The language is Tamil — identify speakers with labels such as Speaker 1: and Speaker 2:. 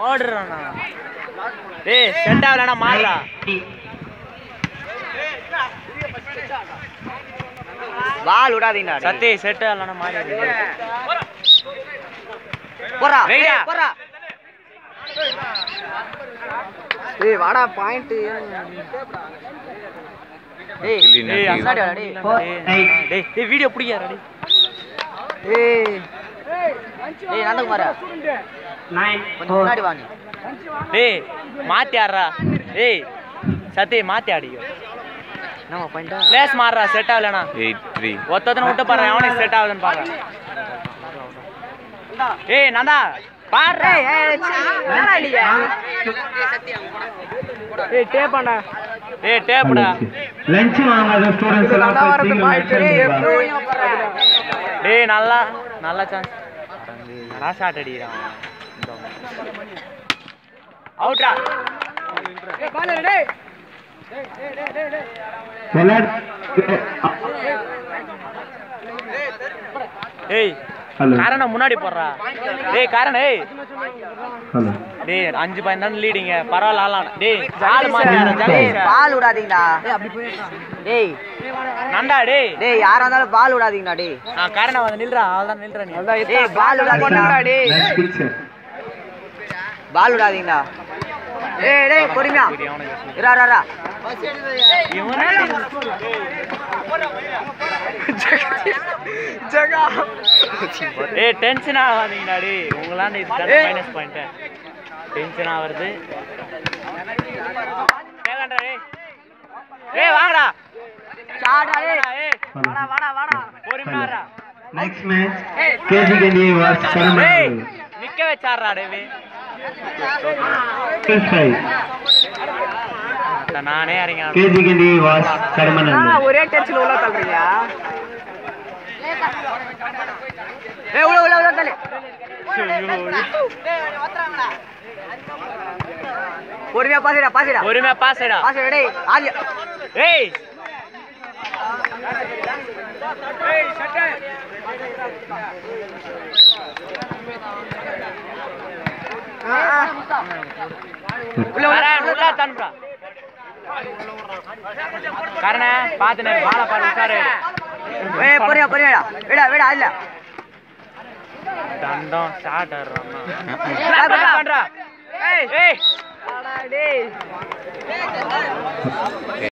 Speaker 1: ஓடுறானா டேய் செட் ஆகலனா மாறா
Speaker 2: பால் விடாதீங்கடா டேய்.
Speaker 1: சத்தி செட் ஆகலனா மாறி
Speaker 2: போறா
Speaker 1: வெயிடா.
Speaker 2: ஏய், போறா ஏய் வாடா பாயிண்ட் ஏய்
Speaker 1: டேய்
Speaker 2: முன்னாடி வாடா, டேய். போ.
Speaker 1: டேய் டேய் டேய் வீடியோ பிடிக்காதடா டேய்
Speaker 2: ஏய் ஏய் நந்தகுமாரா கொஞ்சம் முன்னாடி வா நீ
Speaker 1: டேய் மாத்தி ஆடுறா டேய் சத்தி மாத்தி ஆடியோ
Speaker 2: நம்ம பாயிண்டா
Speaker 1: பிளேஸ் மாறுறா செட் ஆகலனா
Speaker 3: எயிட் த்ரீ
Speaker 1: ஒத்தனை விட்டு பாரு அவனுக்கு செட் ஆகுதுன்னு பாரு ஏய் நந்தா பாரு
Speaker 2: ஏய் ஏய் என்னடா நீ ஏய் டேப்பாண்டா
Speaker 1: ஏய் டேப்டா
Speaker 4: லஞ்ச் வாங்காத ஸ்டூடெண்ட்ஸ் எல்லாம்
Speaker 2: நல்லா
Speaker 4: போய்
Speaker 2: வரது
Speaker 4: சீக்கிரம்
Speaker 2: பாயிண்ட்
Speaker 4: lunch
Speaker 2: ஏய்
Speaker 4: எடுத்துட்டு வா.
Speaker 1: டேய் நல்லா நல்ல சான்ஸ் நல்லா ஷாட் அடிக்கிறான் அவுட்ரா
Speaker 4: விளையாடு
Speaker 1: ஏய்
Speaker 4: ஹலோ
Speaker 1: காரணம் முன்னாடி போடுறா டேய் காரணம் ஏய்
Speaker 4: ஹலோ
Speaker 1: டேய் அஞ்சு பாயிண்ட் தான் லீடிங்க பரவாயில்ல ஆலாம் டேய் ஆள் மாத்தி ஆடுறா,
Speaker 2: டேய்
Speaker 1: ஜெகதீஷ்.
Speaker 2: பால் விடாதீங்கடா டேய்
Speaker 1: நண்டா டேய்
Speaker 2: டேய் யாரா இருந்தாலும் பால் விடாதீங்கடா டேய்
Speaker 1: நான் காரணம் வந்து நில்றா அவள்தான் நில்ற நீ
Speaker 2: டேய் பால் விடாதீங்கடா டேய்
Speaker 4: நைஸ் பிக்சர்
Speaker 2: பால் விடாதீங்கடா ஏய் டேய் பொறுமையா
Speaker 1: சரி, அவனுக்கு
Speaker 2: இரா இரா, இரா
Speaker 1: இவனே ஏய் டென்ஷன் ஆகாதீங்கடா டேய் உங்களாண்ட இது மைனஸ் பாயிண்ட் டென்ஷன் ஆவறது கேக்கண்டா டேய் ஏய் வாங்கடா
Speaker 2: ஷாடா டேய்
Speaker 1: ஏய்
Speaker 2: வாடா வாடா வாடா
Speaker 1: பொறுமையாடா
Speaker 4: நெக்ஸ்ட் மேட்ச் கேஜி கண்டி வாஸ்
Speaker 1: ஏய்
Speaker 4: கருமன்
Speaker 1: நிக்க வச்சாரா டேய்
Speaker 4: ஃபைவ்
Speaker 1: நானே இறங்க
Speaker 4: கேஜி கண்டி வாஸ் கருமன்
Speaker 2: ஒரே டச்ல உள்ள தள்ளுறீங்க ஏய் உள்ள உள்ள உள்ள தள்ளு பொறுமையா பாசிடா பாசிடா
Speaker 1: பொறுமையா பாஸ்டா
Speaker 2: பாசிடா டேய் ஆதியா
Speaker 1: ஏய்
Speaker 2: உள்ள உள்ள
Speaker 1: கரண் உள்ள தன்பா கரண பாத்து நேரம் பால பாரு உசாரு
Speaker 2: ஏய் பொறுமையா பொறுமையா விடா விடா இல்ல
Speaker 1: தண்டம் ஷாட் ஆடுறான் பண்றா ஏய் ஏய்
Speaker 2: டேய்